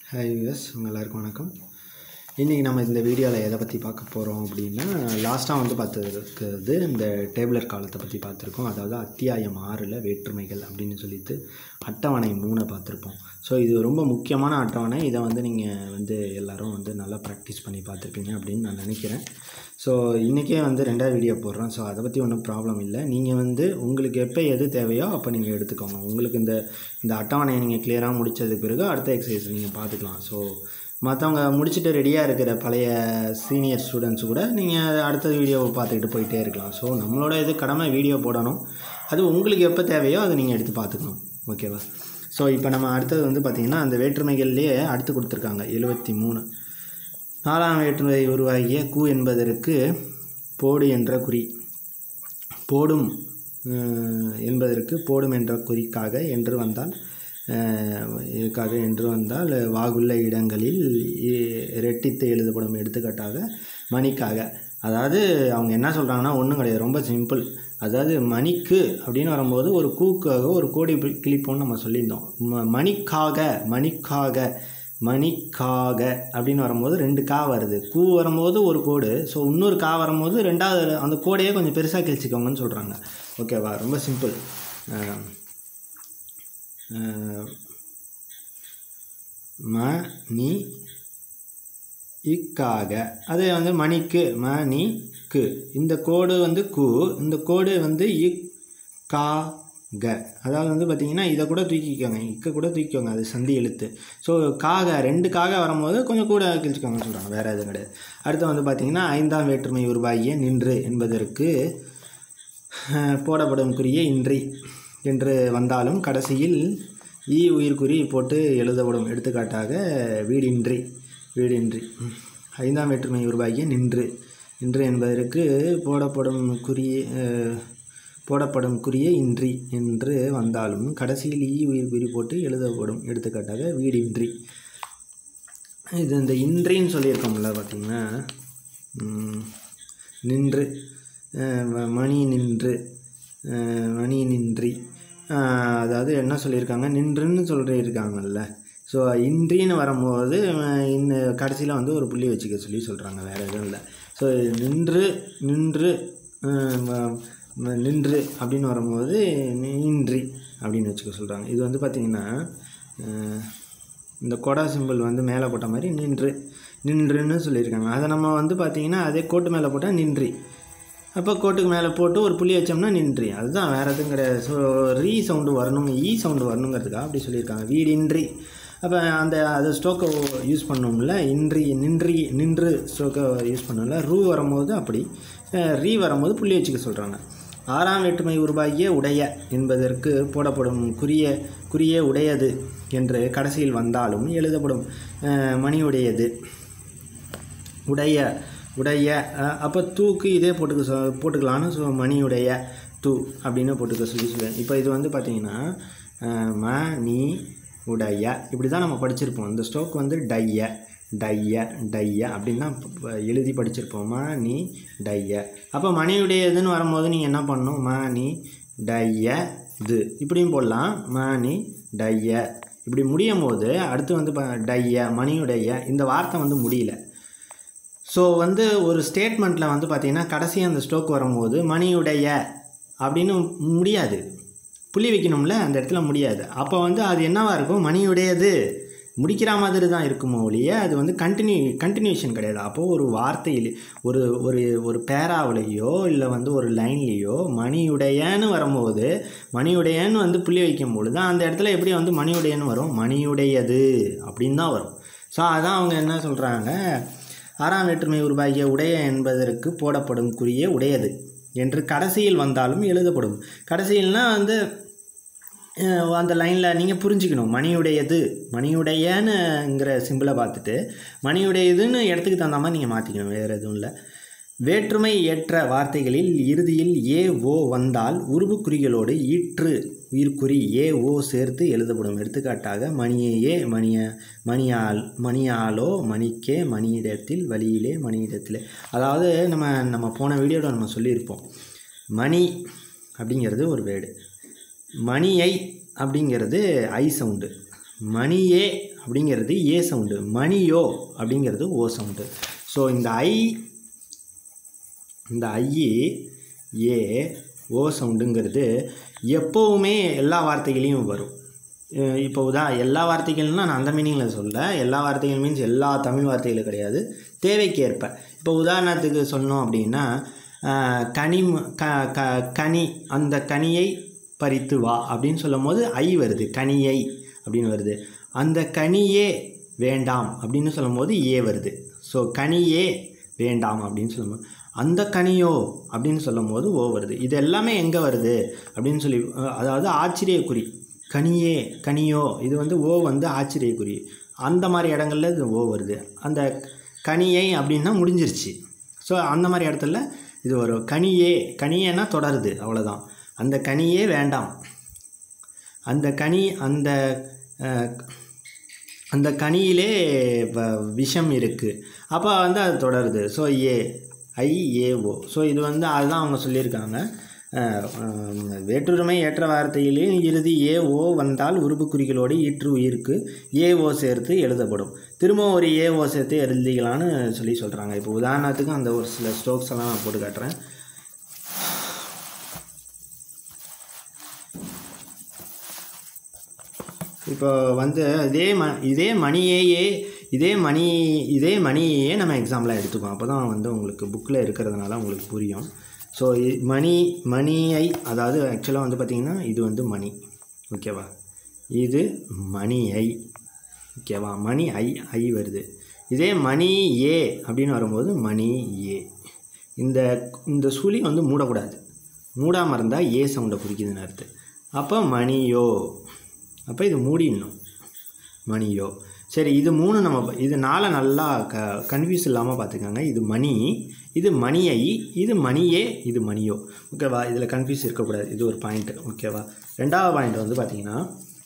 Hi US உங்கள் எல்லாருக்கும் வணக்கம் இன்றைக்கி நம்ம இந்த வீடியோவில் எதை பற்றி பார்க்க போகிறோம் அப்படின்னா லாஸ்ட்டாக வந்து பார்த்துருக்கிறது இந்த டேபிளர் காலத்தை பற்றி பார்த்துருக்கோம் அதாவது அத்தியாயம் ஆறில் வேற்றுமைகள் அப்படின்னு சொல்லிட்டு அட்டவணை மூணை பார்த்துருப்போம் ஸோ இது ரொம்ப முக்கியமான அட்டவணை இதை வந்து நீங்கள் வந்து எல்லோரும் வந்து நல்லா ப்ராக்டிஸ் பண்ணி பார்த்துருப்பீங்க அப்படின்னு நான் நினைக்கிறேன் ஸோ இன்றைக்கே வந்து ரெண்டாவது வீடியோ போடுறோம் ஸோ அதை பற்றி ஒன்றும் ப்ராப்ளம் இல்லை நீங்கள் வந்து உங்களுக்கு எப்போ எது தேவையோ அப்போ நீங்கள் எடுத்துக்கோங்க உங்களுக்கு இந்த இந்த அட்டவணையை நீங்கள் கிளியராக முடித்தது பிறகு அடுத்த எக்ஸசைஸ் நீங்கள் பார்த்துக்கலாம் ஸோ மற்றவங்க முடிச்சுட்டு ரெடியாக இருக்கிற பழைய சீனியர் ஸ்டூடெண்ட்ஸ் கூட நீங்கள் அடுத்த வீடியோவை பார்த்துக்கிட்டு போயிட்டே இருக்கலாம் ஸோ நம்மளோட இது கடமை வீடியோ போடணும் அது உங்களுக்கு எப்போ தேவையோ அதை நீங்கள் எடுத்து பார்த்துக்கணும் ஓகேவா ஸோ இப்போ நம்ம அடுத்தது வந்து பார்த்திங்கன்னா அந்த வேற்றுமைகள்லேயே அடுத்து கொடுத்துருக்காங்க எழுபத்தி மூணு நாலாம் வேற்றுமை உருவாகிய கு என்பதற்கு போடு என்ற குறி போடும் அஹ், என்பதற்கு போடும் என்ற குறிக்காக என்று வந்தால் அஹ், இதுக்காக என்று வந்தால் வாகுள்ள இடங்களில் இ- ரெட்டித்து எழுதப்படும் எடுத்துக்காட்டாக மணிக்காக அதாவது அவங்க என்ன சொல்கிறாங்கன்னா ஒன்றும் கிடையாது ரொம்ப சிம்பிள் அதாவது மணிக்கு அப்படின்னு வரும்போது ஒரு கூக்காக ஒரு கோடி பி- கிழிப்போம்னு நம்ம சொல்லியிருந்தோம் ம மணிக்காக மணிக்காக மணிக்காக அப்படின்னு வரும்போது ரெண்டு கா வருது கூ வரும்போது ஒரு கோடு ஸோ இன்னொரு கா வரும்போது ரெண்டாவது அந்த கோடையே கொஞ்சம் பெருசாக கிழிச்சிக்கோங்கன்னு சொல்கிறாங்க ஓகேவா ரொம்ப சிம்பிள் ம நீ இக்காக அதே வந்து மணிக்கு ம நீ கு இந்த கோடு வந்து கு இந்த கோடு வந்து இக் கா க அதாவது வந்து பார்த்தீங்கன்னா இதை கூட தூக்கிக்கோங்க இக்க கூட தூக்கிக்கோங்க அது சந்தி எழுத்து ஸோ காக ரெண்டு காக வரும்போது கொஞ்சம் கூட கிழிச்சிக்கோங்கன்னு சொல்கிறாங்க வேறு எதுவும் கிடையாது அடுத்து வந்து பார்த்தீங்கன்னா ஐந்தாம் வேற்றுமை உருவாகிய நின்று என்பதற்கு அஹ், போடப்படும் குறிய இன்றி என்று வந்தாலும் கடைசியில் ஈ உயிர்குறி போட்டு எழுதப்படும் எடுத்துக்காட்டாக வீடின்றி வீடின்றி ம். ஐந்தாம் வேற்றுமை உருவாகிய நின்று நின்று என்பதற்கு போடப்படும் குறிய அஹ், போடப்படும் குறிய இன்றி என்று வந்தாலும் கடைசியில் ஈ உயிர்குறி போட்டு எழுதப்படும் எடுத்துக்காட்டாக வீடின்றி இது இந்த இன்றின்னு சொல்லியிருக்கோம்ல பார்த்தீங்கன்னா ம், நின்று அஹ், ம- மணி நின்று அஹ், மணி நின்றி அஹ், அதாவது என்ன சொல்லியிருக்காங்க நின்றுன்னு சொல்லியிருக்காங்கல்ல ஸோ இன்றின்னு வரும்போது அஹ், இன்னும் கடைசியில் வந்து ஒரு புள்ளி வச்சுக்க சொல்லி சொல்கிறாங்க வேறு எதுவும் இல்லை ஸோ நின்று நின்று அஹ், ம- ம- நின்று அப்படின்னு வரும்போது நி- இன்றி அப்படின்னு வச்சுக்க சொல்கிறாங்க இது வந்து பார்த்திங்கன்னா அஹ், இந்த கொடா சிம்பிள் வந்து மேலே போட்ட மாதிரி நின்று நின்றுன்னு சொல்லியிருக்காங்க அதை நம்ம வந்து பார்த்திங்கன்னா அதே கோட்டு மேலே போட்டால் நின்றி அப்போ கோட்டுக்கு மேலே போட்டு ஒரு புள்ளி வச்சோம்னா நின்றி அதுதான் வேறு எதுவும் கிடையாது ஸோ ரீ சவுண்டு வரணும் ஈ சவுண்டு வரணுங்கிறதுக்காக அப்படி சொல்லியிருக்காங்க வீடின்றி அப்போ அந்த அதை ஸ்டோக்கை யூஸ் பண்ணோம்ல இன்றி நின்றி நின்று ஸ்டோக்கை யூஸ் பண்ணோம்ல ரூ வரும்போது அப்படி அஹ், ரீ வரும்போது புள்ளி வச்சுக்க சொல்கிறாங்க ஆறாம் வேற்றுமை உருவாகிய உடைய என்பதற்கு போடப்படும் குறிய குறிய உடையது என்று கடைசியில் வந்தாலும் எழுதப்படும் அஹ், மணியுடையது உடைய உடைய அஹ், அப்போ தூக்கு இதே போட்டுக்க சொ போட்டுக்கலான்னு ஸோ மணியுடைய தூ அப்படின்னு போட்டுக்க சொல்லி சொல்லுவேன் இப்போ இது வந்து பார்த்தீங்கன்னா அஹ், ம நீ உடைய இப்படி தான் நம்ம படிச்சிருப்போம் இந்த ஸ்டோக் வந்து டைய டைய டைய அப்படின்னு தான் ப- ப- எழுதி படிச்சிருப்போம் ம நீ டைய அப்போ மணியுடையதுன்னு வரும்போது நீங்கள் என்ன பண்ணணும் ம நீ டைய இது இப்படியும் போடலாம் ம நீ டைய இப்படி முடியும் போது அடுத்து வந்து ப- டைய மணியுடைய இந்த வார்த்தை வந்து முடியல ஸோ வந்து ஒரு ஸ்டேட்மெண்ட்டில் வந்து பார்த்தீங்கன்னா கடைசி அந்த ஸ்ட்ரோக் வரும்போது மணியுடைய அப்படின்னு முடியாது புள்ளி வைக்கணும்ல அந்த இடத்துல முடியாது அப்போ வந்து அது என்னவா இருக்கும் மணியுடையது முடிக்கிற மாதிரி தான் இருக்குமோ ஒழிய அது வந்து கண்டினியூ கண்டினியூஷன் கிடையாது அப்போது ஒரு வார்த்தையில் ஒரு ஒரு ஒரு பேராவிலையோ இல்லை வந்து ஒரு லைன்லேயோ மணியுடையன்னு வரும்போது மணியுடையன்னு வந்து புள்ளி வைக்கும் பொழுது அந்த இடத்துல எப்படி வந்து மணியுடையன்னு வரும் மணியுடையது அப்படின்னு தான் வரும் ஸோ அதான் அவங்க என்ன சொல்கிறாங்க ஆறாம் வேற்றுமை உருவாகிய உடைய என்பதற்கு போடப்படும் குறிய உடையது என்று கடைசியில் வந்தாலும் எழுதப்படும் கடைசியில்னா வந்து அஹ், அந்த லைனில் நீங்கள் புரிஞ்சுக்கணும் மணியுடையது மணியுடையனுங்கிற சிம்பிளை பார்த்துட்டு மணியுடையதுன்னு இடத்துக்கு தகுந்த மாதிரி நீங்கள் மாற்றிக்கணும் வேறு எதுவும் இல்லை வேற்றுமை ஏற்ற வார்த்தைகளில் இறுதியில் ஏ ஓ வந்தால் உருபு குறிகளோடு ஈற்று உயிர்க்குறி ஏ ஓ சேர்த்து எழுதப்படும் எடுத்துக்காட்டாக மணியே மணிய மணியால் மணியாலோ மணிக்கே மணியிடத்தில் வழியிலே மணியிடத்திலே அதாவது நம்ம நம்ம போன வீடியோவில் நம்ம சொல்லியிருப்போம் மணி அப்படிங்கிறது ஒரு வேர்டு மணியை அப்படிங்கிறது ஐ சவுண்டு மணியே அப்படிங்கிறது ஏ சவுண்டு மணியோ அப்படிங்கிறது ஓ சவுண்டு ஸோ இந்த ஐ இந்த ஐ ஏ ஓ சவுண்டுங்கிறது எப்போவுமே எல்லா வார்த்தைகளையும் வரும் அஹ் இப்போ உதா எல்லா வார்த்தைகள்னா நான் அந்த மீனிங்கில் சொல்ல எல்லா வார்த்தைகள் மீன்ஸ் எல்லா தமிழ் வார்த்தைகளும் கிடையாது தேவைக்கு ஏற்ப இப்போ உதாரணத்துக்கு சொன்னோம் அப்படின்னா அஹ், கனி ம- க க கனி அந்த கனியை பறித்து வா அப்படின்னு சொல்லும் போது ஐ வருது கனியை அப்படின்னு வருது அந்த கனியே வேண்டாம் அப்படின்னு சொல்லும்போது ஏ வருது ஸோ கனியே வேண்டாம் அப்படின்னு சொல்லும்போது அந்த கனியோ அப்படின்னு சொல்லும்போது ஓ வருது இது எல்லாமே எங்கே வருது அப்படின்னு சொல்லி அஹ், அதாவது ஆச்சரியக்குறி கனியே கனியோ இது வந்து ஓ வந்து ஆச்சரியக்குறி அந்த மாதிரி இடங்கள்ல இது ஓ வருது அந்த கனியை அப்படின்னா முடிஞ்சிருச்சு ஸோ அந்த மாதிரி இடத்துல இது வரும் கனியே கனியேன்னா தொடருது அவ்வளோதான் அந்த கனியே வேண்டாம் அந்த கனி அந்த அஹ், அந்த கனியிலே வ- விஷம் இருக்குது அப்போ வந்து அது தொடருது ஸோ ஏ ஐ ஏ ஓ ஸோ இது வந்து அதுதான் அவங்க சொல்லியிருக்காங்க அஹ், உம், வேற்றுரிமை ஏற்ற வார்த்தையிலே இறுதி ஏ ஓ வந்தால் உருபுக்குறிகளோடு ஈற்று உயிருக்கு ஏ ஓ சேர்த்து எழுதப்படும் திரும்ப ஒரு ஏ ஓ சேர்த்து எழுதிக்கலான்னு சொல்லி சொல்கிறாங்க இப்போ உதாரணத்துக்கு அந்த ஒரு சில ஸ்ட்ரோக்ஸ் எல்லாம் நான் போட்டு காட்டுறேன் இப்போ வந்து இதே ம இதே மணியையே இதே மணி இதே மணியையே நம்ம எக்ஸாம்பிளாக எடுத்துக்கோம் அப்போ தான் வந்து உங்களுக்கு புக்கில் இருக்கிறதுனால உங்களுக்கு புரியும் ஸோ மணி மணியை அதாவது ஆக்சுவலாக வந்து பார்த்திங்கன்னா இது வந்து மணி ஓகேவா இது மணியை ஓகேவா மணி ஐ ஐ வருது இதே மணி ஏ அப்படின்னு வரும்போது மணி ஏ இந்த இந்த சுழி வந்து மூடக்கூடாது மூடாமல் இருந்தால் ஏ சவுண்டை குறிக்குதுன்னு அர்த்தம் அப்போ மணியோ அப்போ இது மூடிடணும் மணியோ சரி இது மூணு நம்ம ப- இது நாளை நல்லா க கன்ஃபியூஸ் இல்லாமல் பார்த்துக்கோங்க இது மணி இது மணியை இது மணியே இது மணியோ ஓகேவா இதில் கன்ஃபியூஸ் இருக்கக்கூடாது இது ஒரு பாயிண்ட் ஓகேவா ரெண்டாவது பாயிண்ட் வந்து பார்த்தீங்கன்னா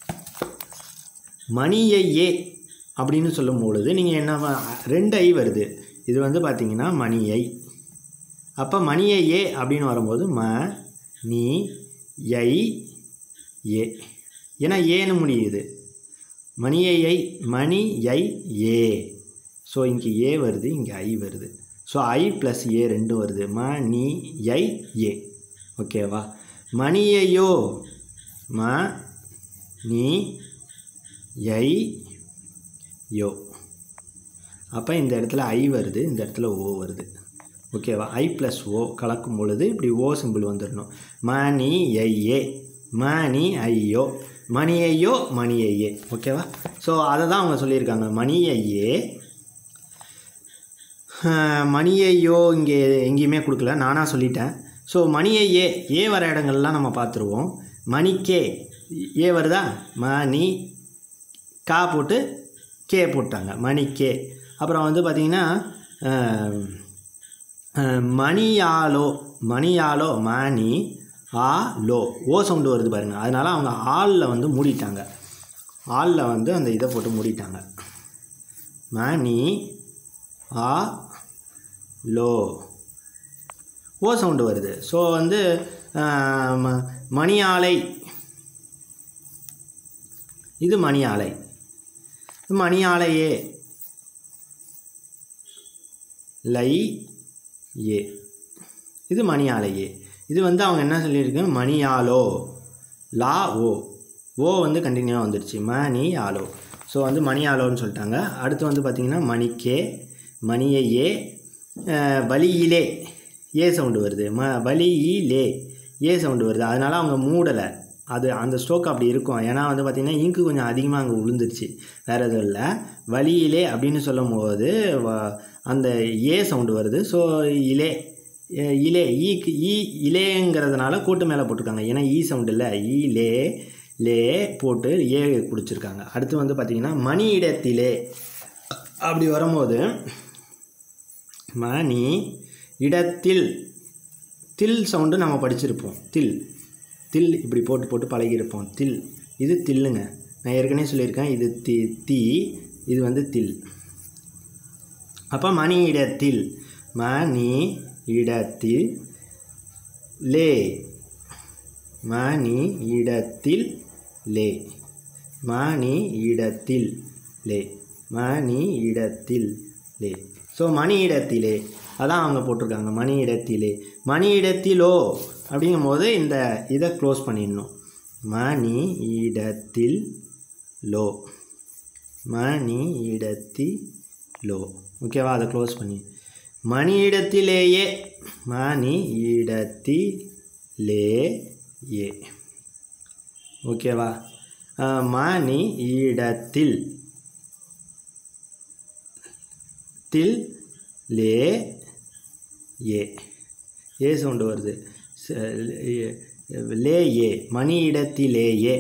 மணியையே அப்படின்னு சொல்லும் பொழுது நீங்கள் என்ன ப- ரெண்டு ஐ வருது இது வந்து பார்த்தீங்கன்னா மணியை அப்போ மணியையே அப்படின்னு வரும்போது ம நீ யை ஏ ஏன்னா ஏன்னு முடியுது மணியை மணி ஐ ஏ ஸோ இங்கே ஏ வருது இங்கே ஐ வருது ஸோ ஐ ப்ளஸ் ஏ ரெண்டும் வருது ம நீ ஐ ஏ ஓகேவா மணியையோ ம நீ ஐ யோ அப்போ இந்த இடத்துல ஐ வருது இந்த இடத்துல ஓ வருது ஓகேவா ஐ ப்ளஸ் ஓ கலக்கும் பொழுது இப்படி ஓ சிம்பிள் வந்துடணும் மணி ஐயே மணி ஐயோ மணி ஐயோ மணி ஐயே ஓகேவா ஸோ அதை தான் அவங்க சொல்லியிருக்காங்க மணி ஐயே ஆஹ், மணி ஐயோ இங்கே எங்கேயுமே கொடுக்கல நானாக சொல்லிட்டேன் ஸோ மணி ஐயே ஏ வர இடங்கள்லாம் நம்ம பார்த்துருவோம் மணிக்கே ஏ வருதா மணி கா போட்டு கே போட்டாங்க மணிக்கே அப்புறம் வந்து பார்த்திங்கன்னா ஆஹ், ஆஹ், மணியாலோ மணியாலோ மணி ஆ லோ ஓ சவுண்டு வருது பாருங்க அதனால அவங்க ஆளில் வந்து மூடிட்டாங்க ஆளில் வந்து அந்த இதை போட்டு மூடிட்டாங்க மணி ஆ லோ ஓ சவுண்டு வருது ஸோ வந்து ஆஹ், ம- மணி ஆலை இது மணி ஆலை இது மணி ஆலையே லை ஏ இது மணி ஆலையே இது வந்து அவங்க என்ன சொல்லியிருக்கு மணி ஆலோ லா ஓ ஓ வந்து கண்டினியூவாக வந்துடுச்சு மணி ஆலோ ஸோ வந்து மணி ஆலோன்னு சொல்லிட்டாங்க அடுத்து வந்து பார்த்திங்கன்னா மணிக்கே மணியை ஏ அஹ், வலியிலே ஏ சவுண்டு வருது ம வலியிலே ஏ சவுண்டு வருது அதனால் அவங்க மூடலை அது அந்த ஸ்ட்ரோக் அப்படி இருக்கும் ஏன்னா வந்து பார்த்திங்கன்னா இங்கு கொஞ்சம் அதிகமாக அங்கே விழுந்துருச்சு வேறு எதுவும் இல்லை வலியிலே அப்படின்னு சொல்லும் போது வ- அந்த ஏ சவுண்டு வருது ஸோ இலே அஹ் இலே ஈக்கு ஈ இலேங்கிறதுனால கூட்டு மேலே போட்டிருக்காங்க ஏன்னா ஈ சவுண்டு இல்லை ஈ லே லே போட்டு ஏ குடிச்சிருக்காங்க அடுத்து வந்து பார்த்திங்கன்னா மணி இடத்திலே அப்படி வரும்போது மணி இடத்தில் தில் சவுண்டு நம்ம படிச்சிருப்போம் தில் தில் இப்படி போட்டு போட்டு பழகியிருப்போம் தில் இது தில்லுங்க நான் ஏற்கனவே சொல்லியிருக்கேன் இது தி தீ இது வந்து தில் அப்போ மணி இடத்தில் மணி இடத்தில் லே மணி இடத்தில் லே மணி இடத்தில் லே மணி இடத்தில் லே ஸோ மணி இடத்திலே அதான் அவங்க போட்டிருக்காங்க மணி இடத்திலே மணி இடத்திலோ அப்படிங்கும் போது இந்த இதை க்ளோஸ் பண்ணிடணும் மணி இடத்தில் லோ மணி இடத்திலோ ஓகேவா அதை க்ளோஸ் பண்ணி மணி இடத்திலேயே மணி இடத்திலே ஏ ஓகேவா அஹ், மணி இடத்தில் தில் லே ஏ ஏ சவுண்டு வருது ச- ஏ- லே ஏ மணி இடத்திலேயே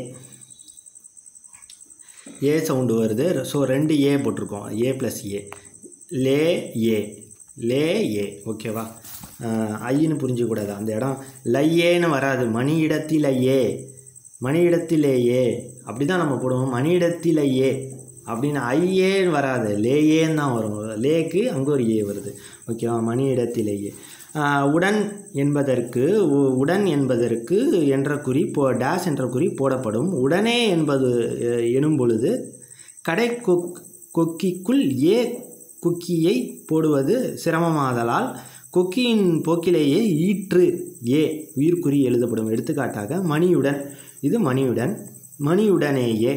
ஏ சவுண்டு வருது ஸோ ரெண்டு ஏ போட்டிருக்கோம் ஏ ப்ளஸ் ஏ லே ஏ லே ஏ ஓகேவா ஐன்னு புரிஞ்சிக்கூடாது அந்த இடம் லையேன்னு வராது மணி இடத்திலேயே மணி இடத்திலேயே அப்படி தான் நம்ம போடுவோம் மணி இடத்திலேயே அப்படின்னு ஐயேன்னு வராது லேயேன்னு தான் வரும் லேக்கு அங்கே ஒரு ஏ வருது ஓகேவா மணி இடத்திலேயே ஆஹ், உடன் என்பதற்கு உ- உடன் என்பதற்கு என்ற குறி போ டேஷ் என்ற குறி போடப்படும் உடனே என்பது அஹ், எனும் பொழுது கடை கொக் கொக்கிக்குள் ஏ குக்கியை போடுவது சிரமமாதலால் கொக்கியின் போக்கிலேயே ஈற்று ஏ உயிர்க்குறி எழுதப்படும் எடுத்துக்காட்டாக மணியுடன் இது மணியுடன் மணியுடனேயே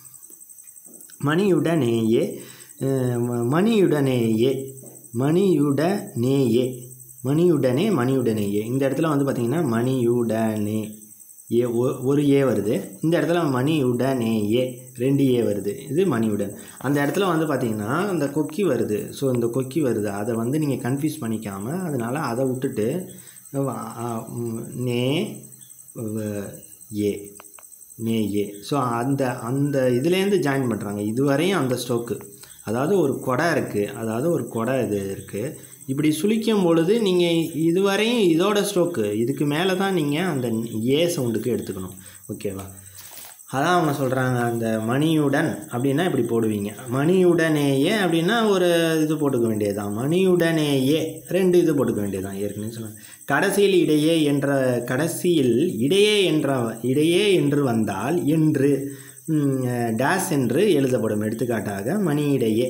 மணியுடனேயே அஹ், ம- மணியுடனேயே மணியுடனேயே மணியுடனே மணியுடனேயே இந்த இடத்துல வந்து பார்த்திங்கன்னா மணியுடனே ஏ ஒ- ஒரு ஏ வருது இந்த இடத்துல மணியுடனேயே ரெண்டு ஏ வருது இது மணியுடன் அந்த இடத்துல வந்து பார்த்திங்கன்னா இந்த கொக்கி வருது ஸோ இந்த கொக்கி வருது அதை வந்து நீங்கள் கன்ஃபியூஸ் பண்ணிக்காமல் அதனால் அதை விட்டுட்டு அ, அ, ம், நே வ- ஏ மே ஏ ஸோ அந்த அந்த இதுலேருந்து ஜாயின் பண்ணுறாங்க இதுவரையும் அந்த ஸ்ட்ரோக்கு அதாவது ஒரு கொடை இருக்குது அதாவது ஒரு கொடை இது இருக்குது இப்படி சுழிக்கும் பொழுது நீங்கள் இதுவரையும் இதோட ஸ்ட்ரோக்கு இதுக்கு மேலே தான் நீங்கள் அந்த ஏ சவுண்டுக்கு எடுத்துக்கணும் ஓகேவா அதான் அவங்க சொல்கிறாங்க அந்த மணியுடன் அப்படின்னா இப்படி போடுவீங்க மணியுடனேயே அப்படின்னா ஒரு இது போட்டுக்க வேண்டியதுதான் மணியுடனேயே ரெண்டு இது போட்டுக்க வேண்டியதுதான் ஏற்கனவே சொன்னாங்க கடைசியில் இடையே என்ற கடைசியில் இடையே என்ற இடையே என்று வந்தால் என்று ம், டேஸ் என்று எழுதப்படும் எடுத்துக்காட்டாக மணியிடையே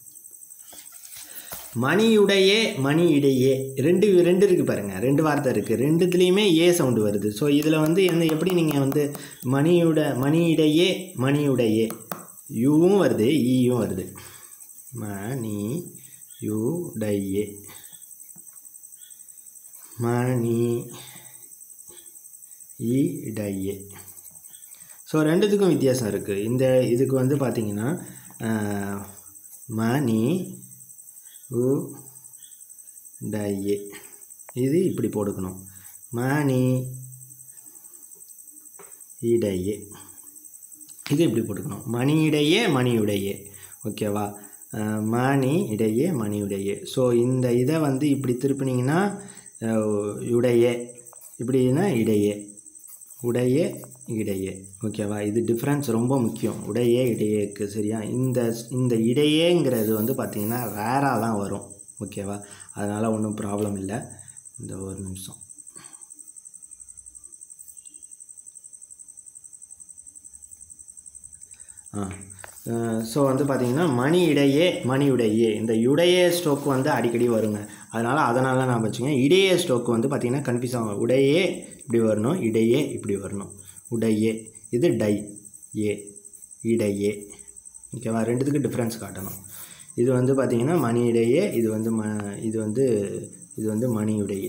மணியுடையே மணி இடையே ரெண்டு ரெண்டு இருக்குது பாருங்கள் ரெண்டு வார்த்தை இருக்குது ரெண்டுத்துலேயுமே ஏ சவுண்டு வருது ஸோ இதில் வந்து எந்த எப்படி நீங்கள் வந்து மணியுட மணியிடையே மணியுடையே யூவும் வருது ஈயும் வருது மணி யுடையே மணி இடையே ஸோ ரெண்டுத்துக்கும் வித்தியாசம் இருக்குது இந்த இதுக்கு வந்து பார்த்தீங்கன்னா ஆஹ், மணி உ டையே இது இப்படி போட்டுக்கணும் மணி இடையே இது இப்படி போட்டுக்கணும் மணி இடையே மணியுடையே ஓகேவா அஹ், மணி இடையே மணியுடையே ஸோ இந்த இதை வந்து இப்படி திருப்பினீங்கன்னா அஹ், உடையே இப்படின்னா இடையே உடையே இடையே ஓகேவா இது டிஃப்ரென்ஸ் ரொம்ப முக்கியம் உடையே இடையேக்கு சரியா இந்த இந்த இடையேங்கிறது வந்து பார்த்திங்கன்னா ரேராக தான் வரும் ஓகேவா அதனால் ஒன்றும் ப்ராப்ளம் இல்லை இந்த ஒரு நிமிஷம் ஆ ஸோ வந்து பார்த்தீங்கன்னா மணி இடையே மணி உடையே இந்த உடையே ஸ்ட்ரோக் வந்து அடிக்கடி வருங்க அதனால் அதனால நான் வச்சுங்க இடையே ஸ்ட்ரோக் வந்து பார்த்திங்கன்னா கன்ஃபியூஸ் ஆகும் உடையே இப்படி வரணும் இடையே இப்படி வரணும் உடையே இது டை ஏ இடையே ஓகேவா ரெண்டுத்துக்கு டிஃப்ரென்ஸ் காட்டணும் இது வந்து பார்த்திங்கன்னா மணி இடையே இது வந்து ம இது வந்து இது வந்து மணி உடையே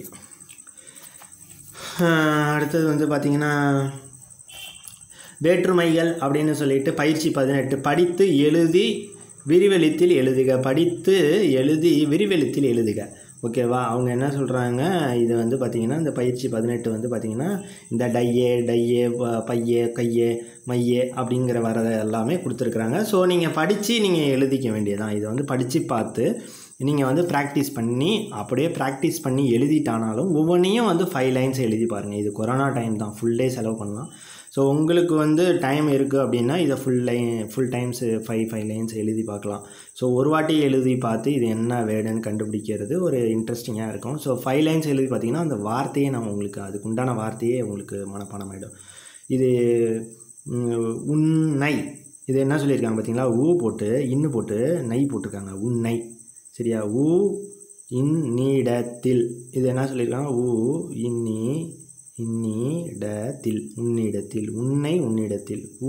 ஆஹ் அடுத்தது வந்து பார்த்திங்கன்னா வேற்றுமைகள் அப்படின்னு சொல்லிட்டு பயிற்சி பதினெட்டு படித்து எழுதி விரிவெளித்தில் எழுதுக படித்து எழுதி விரிவெளித்தில் எழுதுக ஓகேவா அவங்க என்ன சொல்கிறாங்க இது வந்து பார்த்திங்கன்னா இந்த பயிற்சி பதினெட்டு வந்து பார்த்திங்கன்னா இந்த டையே டையே ப- பையே கையே மையே அப்படிங்கிற வரதை எல்லாமே கொடுத்துருக்குறாங்க ஸோ நீங்கள் படித்து நீங்கள் எழுதிக்க வேண்டியதான் இதை வந்து படித்து பார்த்து நீங்கள் வந்து ப்ராக்டிஸ் பண்ணி அப்படியே ப்ராக்டிஸ் பண்ணி எழுதிட்டானாலும் ஒவ்வொன்றையும் வந்து ஃபைவ் லைன்ஸ் எழுதி பாருங்கள் இது கொரோனா டைம் தான் ஃபுல் டே செலவு பண்ணலாம் ஸோ உங்களுக்கு வந்து டைம் இருக்குது அப்படின்னா இதை full line full times five five lines எழுதி பார்க்கலாம் ஸோ ஒரு வாட்டி எழுதி பார்த்து இது என்ன வேர்டுன்னு கண்டுபிடிக்கிறது ஒரு இன்ட்ரெஸ்டிங்காக இருக்கும் ஸோ ஃபைவ் லைன்ஸ் எழுதி பார்த்தீங்கன்னா அந்த வார்த்தையே நம்ம உங்களுக்கு அதுக்கு உண்டான வார்த்தையே உங்களுக்கு மனப்பாடம் ஆகிடும் இது ம், உன்னை இது என்ன சொல்லியிருக்காங்க பார்த்தீங்களா ஊ போட்டு இன்னு போட்டு நை போட்டிருக்காங்க உன்னை சரியா ஊ இந்நிடத்தில் இது என்ன சொல்லியிருக்காங்க ஊ இன்னி இன்னிடத்தில் உன்னிடத்தில் உன்னை உன்னிடத்தில் ஊ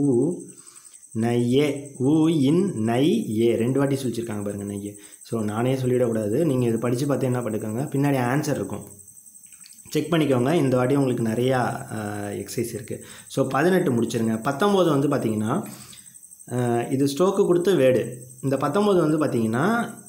நையே ஊ இன் நை ஏ ரெண்டு வாட்டி சொல்லிச்சிருக்காங்க பாருங்கள் நையே ஸோ நானே சொல்லிடக்கூடாது நீங்கள் இது படித்து பார்த்து என்ன பண்ணிக்கோங்க பின்னாடி ஆன்சர் இருக்கும் செக் பண்ணிக்கோங்க இந்த வாட்டி உங்களுக்கு நிறையா எக்ஸசைஸ் இருக்குது ஸோ பதினெட்டு முடிச்சிருங்க பத்தொம்போது வந்து பார்த்தீங்கன்னா அஹ், இது ஸ்ட்ரோக்கு கொடுத்து வேடு இந்த பத்தொம்போது வந்து பார்த்தீங்கன்னா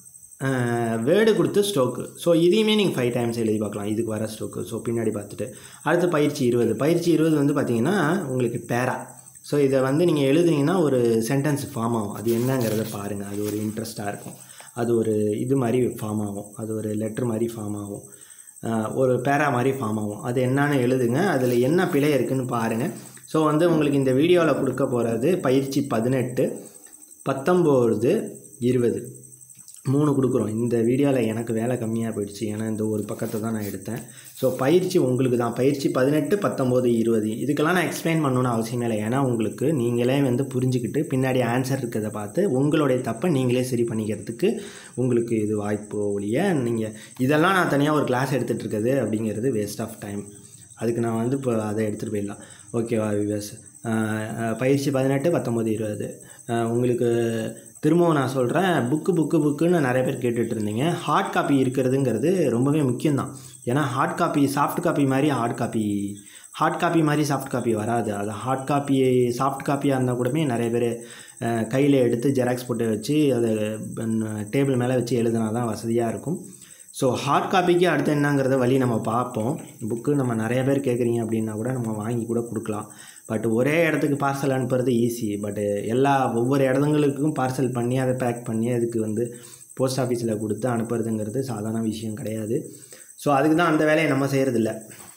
வேர்டு கொடுத்து ஸ்ட்ரோக்கு ஸோ இதையுமே நீங்கள் ஃபைவ் டைம்ஸ் எழுதி பார்க்கலாம் இதுக்கு வர ஸ்ட்ரோக்கு ஸோ பின்னாடி பார்த்துட்டு அடுத்து பயிற்சி இருபது பயிற்சி இருபது வந்து பார்த்தீங்கன்னா உங்களுக்கு பேரா ஸோ இதை வந்து நீங்கள் எழுதுனீங்கன்னா ஒரு சென்டென்ஸ் ஃபார்ம் ஆகும் அது என்னங்கிறத பாருங்கள் அது ஒரு இன்ட்ரெஸ்ட்டாக இருக்கும் அது ஒரு இது மாதிரி ஃபார்ம் ஆகும் அது ஒரு லெட்டர் மாதிரி ஃபார்ம் ஆகும் ஆஹ் ஒரு பேரா மாதிரி ஃபார்ம் ஆகும் அது என்னன்னு எழுதுங்க அதில் என்ன பிழை இருக்குன்னு பாருங்கள் ஸோ வந்து உங்களுக்கு இந்த வீடியோவில் கொடுக்க போகிறது பயிற்சி பதினெட்டு பத்தொம்போது இருபது மூணு கொடுக்குறோம் இந்த வீடியோவில் எனக்கு வேலை கம்மியாக போயிடுச்சு ஏன்னா இந்த ஒரு பக்கத்தை தான் நான் எடுத்தேன் ஸோ பயிற்சி உங்களுக்கு தான் பயிற்சி பதினெட்டு பத்தொம்போது இருபது இதுக்கெல்லாம் நான் எக்ஸ்பிளைன் பண்ணணும்னு அவசியமே இல்லை ஏன்னா உங்களுக்கு நீங்களே வந்து புரிஞ்சுக்கிட்டு பின்னாடி ஆன்சர் இருக்கிறத பார்த்து உங்களுடைய தப்பை நீங்களே சரி பண்ணிக்கிறதுக்கு உங்களுக்கு இது வாய்ப்பு ஒழிய நீங்கள் இதெல்லாம் நான் தனியாக ஒரு கிளாஸ் எடுத்துகிட்டு இருக்கிறது அப்படிங்கிறது வேஸ்ட் ஆஃப் டைம் அதுக்கு நான் வந்து இப்போ அதை எடுத்துகிட்டு போயிடலாம் ஓகேவா விவேஸ் பயிற்சி பதினெட்டு பத்தொம்போது இருபது ஆஹ் உங்களுக்கு திரும்பவும் நான் சொல்கிறேன் புக்கு புக்கு புக்குன்னு நிறைய பேர் கேட்டுட்டு இருந்தீங்க ஹார்ட் காப்பி இருக்கிறதுங்கிறது ரொம்பவே முக்கியம்தான் ஏன்னா ஹார்ட் காப்பி சாஃப்ட் காப்பி மாதிரி ஹார்ட் காப்பி ஹார்ட் காப்பி மாதிரி சாஃப்ட் காப்பி வராது அது ஹார்ட் காப்பி சாஃப்ட் காப்பியாக இருந்தால் கூடமே நிறைய பேர் கையில் எடுத்து ஜெராக்ஸ் போட்டு வச்சு அதை டேபிள் மேலே வச்சு எழுதுனா தான் வசதியாக இருக்கும் ஸோ ஹார்ட் காப்பிக்கு அடுத்து என்னங்கிறத வழி நம்ம பார்ப்போம் புக்கு நம்ம நிறைய பேர் கேட்குறீங்க அப்படின்னா கூட நம்ம வாங்கி கூட கொடுக்கலாம் பட் ஒரே இடத்துக்கு பார்சல் அனுப்புறது ஈஸி பட் எல்லா ஒவ்வொரு இடத்துங்களுக்கும் பார்சல் பண்ணி அதை பேக் பண்ணி அதுக்கு வந்து போஸ்ட் ஆஃபீஸில் கொடுத்து அனுப்புறதுங்கிறது சாதாரண விஷயம் கிடையாது ஸோ அதுக்கு தான் அந்த வேலையை நம்ம செய்கிறதில்ல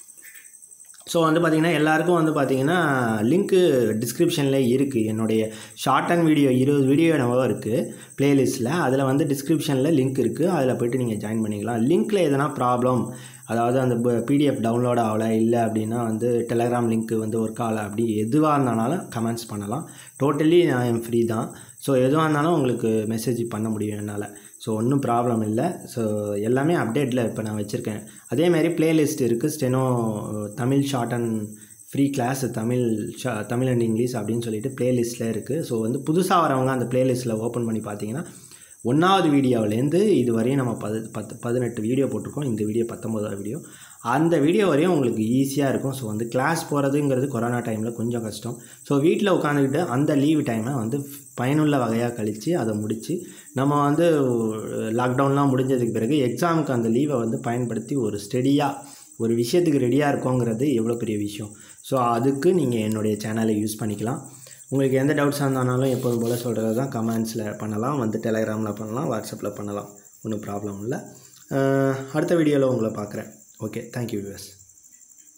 ஸோ வந்து பார்த்திங்கன்னா எல்லாருக்கும் வந்து பார்த்திங்கன்னா லிங்க்கு டிஸ்கிரிப்ஷனில் இருக்குது என்னுடைய ஷார்ட் அண்ட் வீடியோ இருபது வீடியோ என்னவோ இருக்குது ப்ளேலிஸ்ட்டில் அதில் வந்து டிஸ்கிரிப்ஷனில் லிங்க் இருக்குது அதில் போய்ட்டு நீங்கள் ஜாயின் பண்ணிக்கலாம் லிங்க்கில் எதனா ப்ராப்ளம் அதாவது அந்த பிடிஎஃப் டவுன்லோட் ஆகலை இல்லை அப்படின்னா வந்து டெலகிராம் லிங்க் வந்து ஒர்க் ஆகலை அப்படி எதுவாக இருந்தாலும் கமெண்ட்ஸ் பண்ணலாம் டோட்டலி நான் ஃப்ரீ தான் ஸோ எதுவாக இருந்தாலும் உங்களுக்கு மெசேஜ் பண்ண முடியும் என்னால் ஸோ ஒன்றும் ப்ராப்ளம் இல்லை ஸோ எல்லாமே அப்டேட்டில் இப்போ நான் வச்சுருக்கேன் அதேமாரி பிளேலிஸ்ட் இருக்குது steno Tamil shorthand free class Tamil ஷா தமிழ் அண்ட் இங்கிலீஷ் அப்படின்னு சொல்லிட்டு பிளேலிஸ்ட்டில் இருக்குது ஸோ வந்து புதுசாக வரவங்க அந்த பிளேலிஸ்ட்டில் ஓப்பன் பண்ணி பார்த்தீங்கன்னா ஒன்றாவது வீடியோவிலேருந்து இது வரையும் நம்ம பது பத்து பதினெட்டு வீடியோ போட்டிருக்கோம் இந்த வீடியோ பத்தொம்போதாவது வீடியோ அந்த வீடியோ வரையும் உங்களுக்கு ஈஸியாக இருக்கும் ஸோ வந்து கிளாஸ் போகிறதுங்கிறது கொரோனா டைமில் கொஞ்சம் கஷ்டம் ஸோ வீட்டில் உட்காந்துக்கிட்டு அந்த லீவு டைமை வந்து பயனுள்ள வகையாக கழித்து அதை முடித்து நம்ம வந்து லாக்டவுன்லாம் முடிஞ்சதுக்கு பிறகு எக்ஸாமுக்கு அந்த லீவை வந்து பயன்படுத்தி ஒரு ஸ்டெடியாக ஒரு விஷயத்துக்கு ரெடியாக இருக்கோங்கிறது எவ்வளோ பெரிய விஷயம் ஸோ அதுக்கு நீங்கள் என்னுடைய சேனலை யூஸ் பண்ணிக்கலாம் உங்களுக்கு எந்த டவுட்ஸாக இருந்தாலும் எப்போதும் போல் சொல்கிறது தான் கமெண்ட்ஸில் பண்ணலாம் வந்து டெலகிராமில் பண்ணலாம் வாட்ஸ்அப்பில் பண்ணலாம் ஒன்றும் ப்ராப்ளம் இல்லை அஹ் அடுத்த வீடியோவில் உங்களை பார்க்குறேன் ஓகே தேங்க்யூ வியூவர்ஸ்